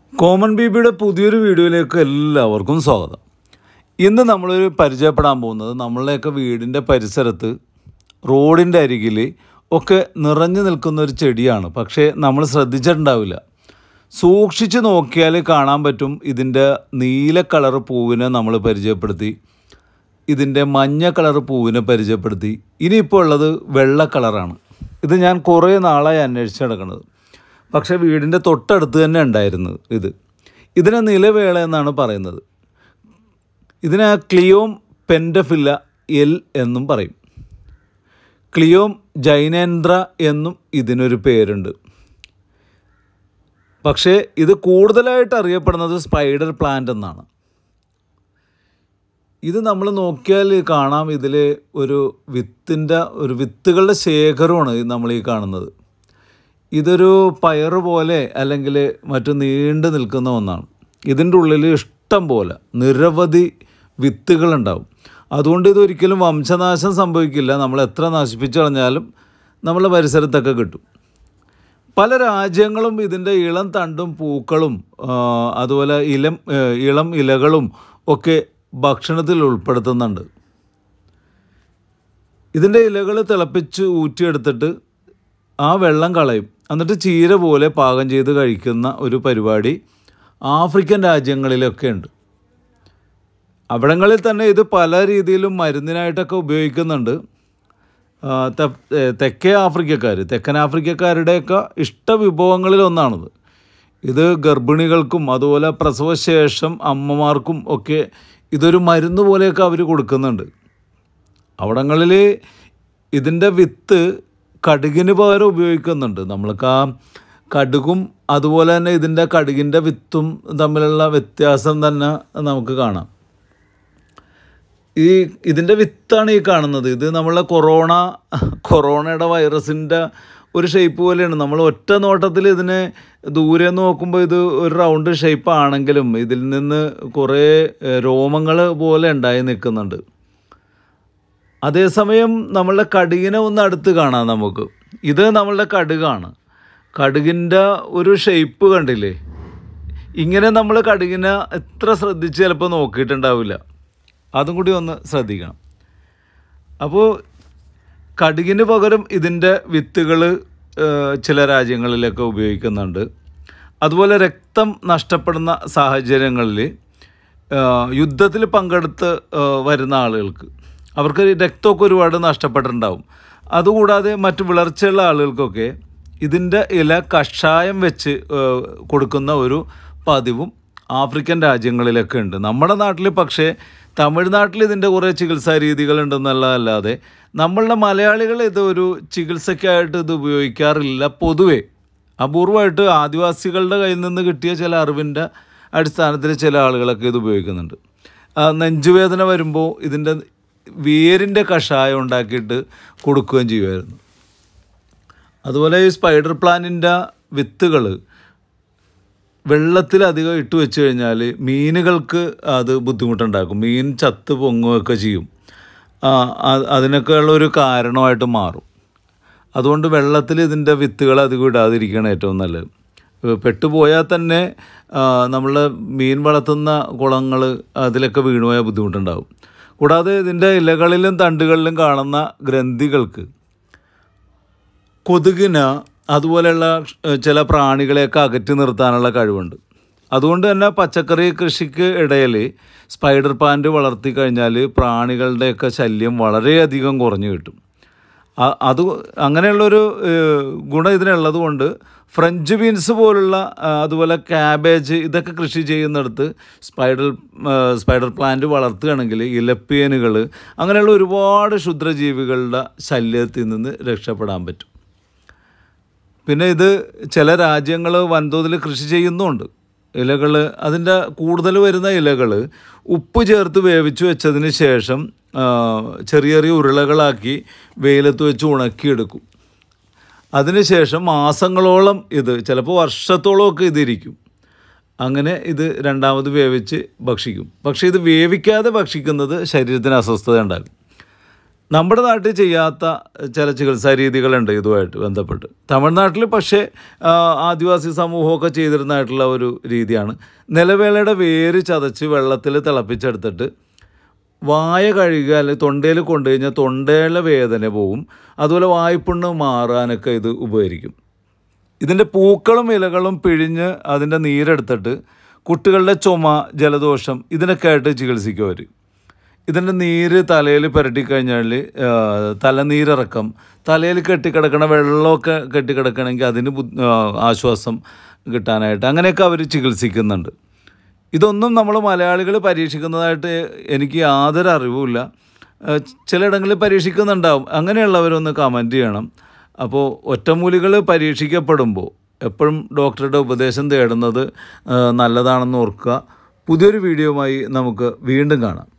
common ബീബിയുടെ പുതിയൊരു വീഡിയോയിലേക്ക് എല്ലാവർക്കും സ്വാഗതം ഇന്ന് നമ്മളൊരു പരിചയപ്പെടാൻ പോകുന്നത് നമ്മളുടെയൊക്കെ വീടിൻ്റെ പരിസരത്ത് റോഡിൻ്റെ അരികിൽ ഒക്കെ നിറഞ്ഞു നിൽക്കുന്ന ഒരു ചെടിയാണ് പക്ഷേ നമ്മൾ ശ്രദ്ധിച്ചിട്ടുണ്ടാവില്ല സൂക്ഷിച്ച് നോക്കിയാൽ കാണാൻ പറ്റും ഇതിൻ്റെ നീല കളർ പൂവിനെ നമ്മൾ പരിചയപ്പെടുത്തി ഇതിൻ്റെ മഞ്ഞ കളർ പൂവിനെ പരിചയപ്പെടുത്തി ഇനിയിപ്പോൾ ഉള്ളത് വെള്ള കളറാണ് ഇത് ഞാൻ കുറേ നാളായി അന്വേഷിച്ച് നടക്കുന്നത് പക്ഷേ വീടിൻ്റെ തൊട്ടടുത്ത് തന്നെ ഉണ്ടായിരുന്നത് ഇത് ഇതിനെ നിലവേള എന്നാണ് പറയുന്നത് ഇതിനെ ക്ലിയോം പെൻഡഫില്ല എൽ എന്നും പറയും ക്ലിയോം ജൈനേന്ദ്ര എന്നും ഇതിനൊരു പേരുണ്ട് പക്ഷേ ഇത് കൂടുതലായിട്ട് അറിയപ്പെടുന്നത് സ്പൈഡർ പ്ലാന്റ് എന്നാണ് ഇത് നമ്മൾ നോക്കിയാൽ കാണാം ഇതിൽ ഒരു വിത്തിൻ്റെ ഒരു വിത്തുകളുടെ ശേഖരമാണ് ഇത് നമ്മൾ ഈ കാണുന്നത് ഇതൊരു പയറ് പോലെ അല്ലെങ്കിൽ മറ്റു നീണ്ടു നിൽക്കുന്ന ഒന്നാണ് ഇതിൻ്റെ ഉള്ളിൽ ഇഷ്ടം പോലെ നിരവധി വിത്തുകളുണ്ടാവും അതുകൊണ്ട് ഇതൊരിക്കലും വംശനാശം സംഭവിക്കില്ല നമ്മൾ എത്ര നശിപ്പിച്ചു കളഞ്ഞാലും നമ്മളെ പരിസരത്തൊക്കെ കിട്ടും പല രാജ്യങ്ങളും ഇതിൻ്റെ ഇളം തണ്ടും പൂക്കളും ആ, അതുപോലെ ഇലം ഏ, ഇളം ഇലകളും ഒക്കെ ഭക്ഷണത്തിൽ ഉൾപ്പെടുത്തുന്നുണ്ട് ഇതിൻ്റെ ഇലകൾ തിളപ്പിച്ച് ഊറ്റിയെടുത്തിട്ട് ആ വെള്ളം കളയും എന്നിട്ട് ചീര പോലെ പാകം ചെയ്ത് കഴിക്കുന്ന ഒരു പരിപാടി ആഫ്രിക്കൻ രാജ്യങ്ങളിലൊക്കെ ഉണ്ട് അവിടങ്ങളിൽ തന്നെ ഇത് പല രീതിയിലും മരുന്നിനായിട്ടൊക്കെ ഉപയോഗിക്കുന്നുണ്ട് ആ, തെ- ഏ, തെക്കേ ആഫ്രിക്കക്കാർ തെക്കൻ ആഫ്രിക്കക്കാരുടെയൊക്കെ ഇഷ്ട വിഭവങ്ങളിൽ ഒന്നാണിത് ഇത് ഗർഭിണികൾക്കും അതുപോലെ പ്രസവശേഷം അമ്മമാർക്കും ഒക്കെ ഇതൊരു മരുന്ന് പോലെയൊക്കെ അവർ കൊടുക്കുന്നുണ്ട് അവിടങ്ങളിൽ ഇതിൻ്റെ വിത്ത് കടുകിന് പകരം ഉപയോഗിക്കുന്നുണ്ട് നമ്മൾക്ക് ആ കടുകും അതുപോലെ തന്നെ ഇതിൻ്റെ കടുകിൻ്റെ വിത്തും തമ്മിലുള്ള വ്യത്യാസം തന്നെ നമുക്ക് കാണാം ഈ ഇതിൻ്റെ വിത്താണ് ഈ കാണുന്നത് ഇത് നമ്മളെ കൊറോണ കൊറോണയുടെ വൈറസിൻ്റെ ഒരു ഷേപ്പ് പോലെയാണ് നമ്മൾ ഒറ്റ നോട്ടത്തിൽ ഇതിനെ ദൂരെ നിന്ന് നോക്കുമ്പോൾ ഇത് ഒരു റൗണ്ട് ഷേപ്പ് ആണെങ്കിലും ഇതിൽ നിന്ന് കുറേ രോമങ്ങൾ പോലെ ഉണ്ടായി നിൽക്കുന്നുണ്ട് അതേസമയം നമ്മളുടെ കടുകിനെ ഒന്ന് അടുത്ത് കാണാം നമുക്ക് ഇത് നമ്മളുടെ കടുകാണ് കടുകിൻ്റെ ഒരു ഷേപ്പ് കണ്ടില്ലേ ഇങ്ങനെ നമ്മൾ കടുകിനെ എത്ര ശ്രദ്ധിച്ച് ചിലപ്പോൾ നോക്കിയിട്ടുണ്ടാവില്ല അതും കൂടി ഒന്ന് ശ്രദ്ധിക്കണം അപ്പോൾ കടുകിന് പകരം ഇതിൻ്റെ വിത്തുകൾ ചില രാജ്യങ്ങളിലൊക്കെ ഉപയോഗിക്കുന്നുണ്ട് അതുപോലെ രക്തം നഷ്ടപ്പെടുന്ന സാഹചര്യങ്ങളിൽ യുദ്ധത്തിൽ പങ്കെടുത്ത് ആ, വരുന്ന ആളുകൾക്ക് അവർക്ക് രക്തമൊക്കെ ഒരുപാട് നഷ്ടപ്പെട്ടിട്ടുണ്ടാവും അതുകൂടാതെ മറ്റു വിളർച്ചയുള്ള ആളുകൾക്കൊക്കെ ഇതിൻ്റെ ഇല കഷായം വെച്ച് ആ, കൊടുക്കുന്ന ഒരു പതിവും ആഫ്രിക്കൻ രാജ്യങ്ങളിലൊക്കെ ഉണ്ട് നമ്മുടെ നാട്ടിൽ പക്ഷേ തമിഴ്നാട്ടിൽ ഇതിൻ്റെ കുറേ ചികിത്സാ രീതികളുണ്ടെന്നുള്ളതല്ലാതെ നമ്മളുടെ മലയാളികൾ ഇത് ഒരു ചികിത്സയ്ക്കായിട്ട് ഇത് ഉപയോഗിക്കാറില്ല പൊതുവേ അപൂർവമായിട്ട് ആദിവാസികളുടെ കയ്യിൽ നിന്ന് കിട്ടിയ ചില അറിവിൻ്റെ അടിസ്ഥാനത്തിൽ ചില ആളുകളൊക്കെ ഇത് ഉപയോഗിക്കുന്നുണ്ട് ആ, നെഞ്ചുവേദന വരുമ്പോൾ ഇതിൻ്റെ വേരിൻ്റെ കഷായം ഉണ്ടാക്കിയിട്ട് കൊടുക്കുകയും ചെയ്യുമായിരുന്നു അതുപോലെ ഈ സ്പൈഡർ പ്ലാന്റിൻ്റെ വിത്തുകൾ വെള്ളത്തിലധികം ഇട്ട് വെച്ച് കഴിഞ്ഞാൽ മീനുകൾക്ക് അത് ബുദ്ധിമുട്ടുണ്ടാക്കും മീൻ ചത്ത് പൊങ്ങുകയൊക്കെ ചെയ്യും ആ, അ- അതിനൊക്കെ ഉള്ള ഒരു കാരണമായിട്ട് മാറും അതുകൊണ്ട് വെള്ളത്തിൽ ഇതിൻ്റെ വിത്തുകൾ അധികം ഇടാതിരിക്കണം ഏറ്റവും നല്ലത് ഏഹ് പെട്ടുപോയാൽ തന്നെ നമ്മൾ മീൻ വളർത്തുന്ന കുളങ്ങൾ അതിലൊക്കെ വീണുപോയാൽ ബുദ്ധിമുട്ടുണ്ടാകും കൂടാതെ ഇതിൻ്റെ ഇലകളിലും തണ്ടുകളിലും കാണുന്ന ഗ്രന്ഥികൾക്ക് കൊതുകിന് അതുപോലെയുള്ള ഏഹ്, ചില പ്രാണികളെയൊക്കെ അകറ്റി നിർത്താനുള്ള കഴിവുണ്ട് അതുകൊണ്ട് തന്നെ പച്ചക്കറി കൃഷിക്ക് ഇടയിൽ സ്പൈഡർ പ്ലാന്റ് വളർത്തി കഴിഞ്ഞാൽ പ്രാണികളുടെയൊക്കെ ശല്യം വളരെയധികം കുറഞ്ഞു കിട്ടും അ- അത് അങ്ങനെയുള്ളൊരു ഏഹ്, ഗുണം ഇതിനുള്ളത് കൊണ്ട് ഫ്രഞ്ച് ബീൻസ് പോലുള്ള ആ, അതുപോലെ ക്യാബേജ് ഇതൊക്കെ കൃഷി ചെയ്യുന്നിടത്ത് സ്പൈഡർ ഏഹ്, സ്പൈഡർ പ്ലാന്റ് വളർത്തുകയാണെങ്കിൽ ഇലപ്പിയനുകൾ അങ്ങനെയുള്ള ഒരുപാട് ക്ഷുദ്രജീവികളുടെ ശല്യത്തിൽ നിന്ന് രക്ഷപ്പെടാൻ പറ്റും പിന്നെ ഇത് ചില രാജ്യങ്ങൾ വൻതോതിൽ കൃഷി ചെയ്യുന്നുമുണ്ട് ഇലകൾ അതിൻ്റെ കൂടുതൽ വരുന്ന ഇലകൾ ഉപ്പ് ചേർത്ത് വേവിച്ച് വെച്ചതിന് ശേഷം ആ, ചെറിയ ചെറിയ ഉരുളകളാക്കി വെയിലത്ത് വെച്ച് ഉണക്കിയെടുക്കും അതിനുശേഷം മാസങ്ങളോളം ഇത് ചിലപ്പോൾ വർഷത്തോളമൊക്കെ ഇതിരിക്കും അങ്ങനെ ഇത് രണ്ടാമത് വേവിച്ച് ഭക്ഷിക്കും പക്ഷേ ഇത് വേവിക്കാതെ ഭക്ഷിക്കുന്നത് ശരീരത്തിന് അസ്വസ്ഥത ഉണ്ടാകും നമ്മുടെ നാട്ടിൽ ചെയ്യാത്ത ചില ചികിത്സാ രീതികളുണ്ട് ഇതുമായിട്ട് ബന്ധപ്പെട്ട് തമിഴ്നാട്ടിൽ പക്ഷേ ആ, ആദിവാസി സമൂഹമൊക്കെ ചെയ്തിരുന്നതായിട്ടുള്ള ഒരു രീതിയാണ് നിലവേളയുടെ വേര് ചതച്ച് വെള്ളത്തിൽ തിളപ്പിച്ചെടുത്തിട്ട് വായ കഴുകുക അല്ലെങ്കിൽ തൊണ്ടയിൽ കൊണ്ടു കഴിഞ്ഞാൽ തൊണ്ടയിലെ വേദന പോവും അതുപോലെ വായ്പുണ്ണ് മാറാനൊക്കെ ഇത് ഉപകരിക്കും ഇതിൻ്റെ പൂക്കളും ഇലകളും പിഴിഞ്ഞ് അതിൻ്റെ നീരെടുത്തിട്ട് കുട്ടികളുടെ ചുമ ജലദോഷം ഇതിനൊക്കെ ആയിട്ട് ചികിത്സിക്കും അവർ ഇതിൻ്റെ നീര് തലയിൽ പുരട്ടിക്കഴിഞ്ഞാൽ ആ, തലനീരിറക്കം തലയിൽ കെട്ടിക്കിടക്കണ വെള്ളമൊക്കെ കെട്ടിക്കിടക്കണമെങ്കിൽ അതിന് ബുദ്ധ- ആ, ആശ്വാസം കിട്ടാനായിട്ട് അങ്ങനെയൊക്കെ അവർ ചികിത്സിക്കുന്നുണ്ട് ഇതൊന്നും നമ്മൾ മലയാളികൾ പരീക്ഷിക്കുന്നതായിട്ട് എനിക്ക് യാതൊരു അറിവുമില്ല ആ, ചിലയിടങ്ങളിൽ പരീക്ഷിക്കുന്നുണ്ടാവും അങ്ങനെയുള്ളവരൊന്ന് കമൻറ്റ് ചെയ്യണം അപ്പോൾ ഒറ്റമൂലികൾ പരീക്ഷിക്കപ്പെടുമ്പോൾ എപ്പോഴും ഡോക്ടറുടെ ഉപദേശം തേടുന്നത് ആ, നല്ലതാണെന്ന് ഓർക്കുക പുതിയൊരു വീഡിയോയുമായി നമുക്ക് വീണ്ടും കാണാം